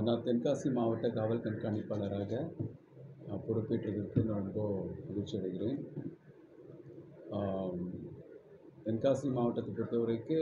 நான் தென்காசி மாவட்ட காவல் கண்காணிப்பாளராக அஹ், பொறுப்பேற்றதற்கு நான் ரொம்ப மகிழ்ச்சி அடைகிறேன் ஆம், தென்காசி மாவட்டத்தை பொறுத்தவரைக்கு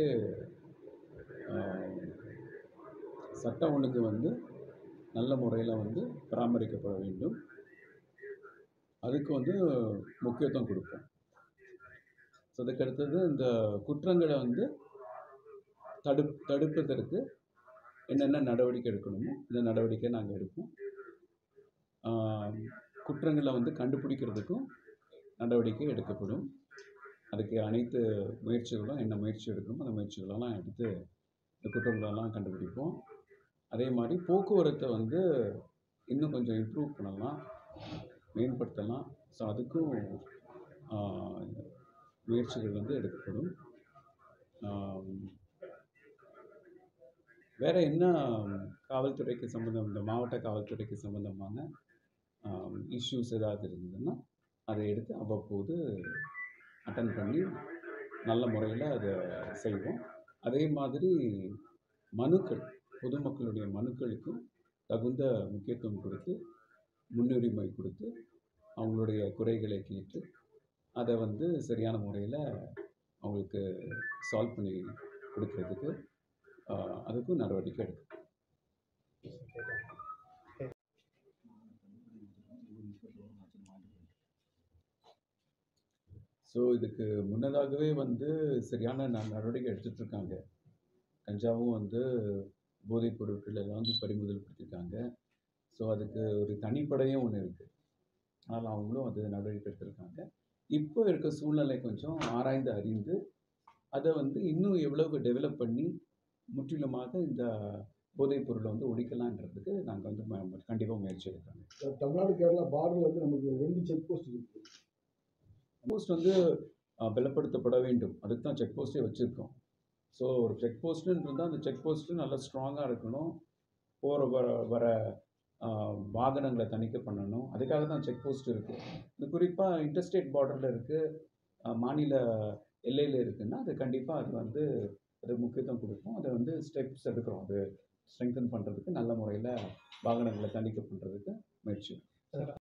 ஆம், சட்டம் ஒழுங்கு வந்து நல்ல முறையில் வந்து பராமரிக்கப்பட வேண்டும் அதுக்கு வந்து முக்கியத்துவம் கொடுப்போம் ஸோ அதுக்கு அடுத்தது இந்த குற்றங்களை வந்து தடு தடுப்பதற்கு என்னென்ன நடவடிக்கை எடுக்கணுமோ இந்த நடவடிக்கை நாங்கள் எடுப்போம் ஆம், குற்றங்களை வந்து கண்டுபிடிக்கிறதுக்கும் நடவடிக்கை எடுக்கப்படும் அதுக்கு அனைத்து முயற்சிகளும் என்ன முயற்சி எடுக்கணுமோ அந்த முயற்சிகளெல்லாம் எடுத்து இந்த குற்றங்களெல்லாம் கண்டுபிடிப்போம் அதே மாதிரி போக்குவரத்தை வந்து இன்னும் கொஞ்சம் இம்ப்ரூவ் பண்ணலாம் மேம்படுத்தலாம் ஸோ அதுக்கும் ஆ, முயற்சிகள் வந்து எடுக்கப்படும் ஆம், வேற என்ன காவல்துறைக்கு சம்மந்தம் இந்த மாவட்ட காவல்துறைக்கு சம்மந்தமான இஷ்யூஸ் ஏதாவது இருந்ததுன்னா அதை எடுத்து அவ்வப்போது அட்டன் பண்ணி நல்ல முறையில் அதை செய்வோம் அதே மாதிரி மனுக்கள் பொதுமக்களுடைய மனுக்களுக்கும் தகுந்த முக்கியத்துவம் கொடுத்து முன்னுரிமை கொடுத்து அவங்களுடைய குறைகளை கேட்டு அதை வந்து சரியான முறையில் அவங்களுக்கு சால்வ் பண்ணி கொடுக்கறதுக்கு ஆஹ், அதுக்கும் நடவடிக்கை எடுக்கும் ஸோ இதுக்கு முன்னதாகவே வந்து சரியான ந- நடவடிக்கை எடுத்துட்டு இருக்காங்க கஞ்சாவும் வந்து போதைப் பொருட்கள் எல்லாம் வந்து பறிமுதல் படுத்திருக்காங்க ஸோ அதுக்கு ஒரு தனிப்படையும் ஒன்று இருக்குது அதனால் அவங்களும் அது நடவடிக்கை எடுத்திருக்காங்க இப்போ இருக்க சூழ்நிலை கொஞ்சம் ஆராய்ந்து அறிந்து அதை வந்து இன்னும் எவ்வளவு டெவலப் பண்ணி முற்றிலுமாக இந்த போதைப் பொருளை வந்து ஒழிக்கலான்றதுக்கு நாங்கள் வந்து கண்டிப்பாக முயற்சி எடுக்கிறோம் சார், தமிழ்நாடு கேரளா பார்டர்ல வந்து நமக்கு ரெண்டு செக் போஸ்ட் இருக்கு போஸ்ட் வந்து அஹ், பலப்படுத்தப்பட வேண்டும் அதுக்கு தான் செக் போஸ்ட்டே வச்சுருக்கோம் ஸோ ஒரு செக் போஸ்ட்டுன்னு இருந்தால் அந்த செக் போஸ்ட்டு நல்லா ஸ்ட்ராங்காக இருக்கணும் போகிற வர வர அஹ், வாகனங்களை தணிக்கை பண்ணணும் அதுக்காக தான் செக் போஸ்ட் இருக்குது இது குறிப்பாக இன்டர்ஸ்டேட் பார்டரில் இருக்குது மாநில எல்லையில் இருக்குன்னா அது கண்டிப்பாக அது வந்து அது முக்கியத்துவம் கொடுப்போம் அதை வந்து ஸ்டெப்ஸ் எடுக்கிறோம் அது ஸ்ட்ரெங்தன் பண்ணுறதுக்கு நல்ல முறையில் வாகனங்களை தணிக்கை பண்ணுறதுக்கு முயற்சி